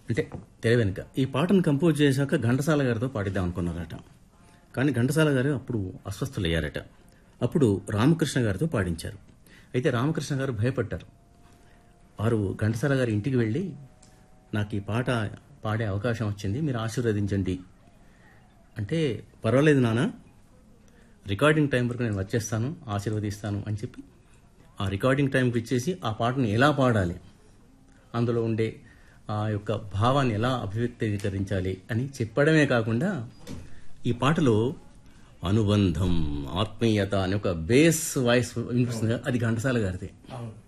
అంటే తెర వెనుక ఈ పాటను కంపోజ్ చేశాక ఘంటసాల గారితో పాడిద్దాం అనుకున్నారట కానీ ఘంటసాల గారు అప్పుడు అస్వస్థులయ్యారట అప్పుడు రామకృష్ణ గారితో పాడించారు అయితే రామకృష్ణ గారు భయపడ్డారు వారు ఘంటసాల గారి ఇంటికి వెళ్ళి నాకు ఈ పాట పాడే అవకాశం వచ్చింది మీరు ఆశీర్వదించండి అంటే పర్వాలేదు నాన్న రికార్డింగ్ టైం వరకు నేను వచ్చేస్తాను ఆశీర్వదిస్తాను అని చెప్పి ఆ రికార్డింగ్ టైంకి ఇచ్చేసి ఆ పాటను ఎలా పాడాలి అందులో ఉండే ఆ యొక్క భావాన్ని ఎలా అభివ్యక్తీకరించాలి అని చెప్పడమే కాకుండా ఈ పాటలో అనుబంధం ఆత్మీయత అనే ఒక బేస్ వాయిస్ వినిపిస్తుంది కదా, అది ఘంటసాల గారిదే అవును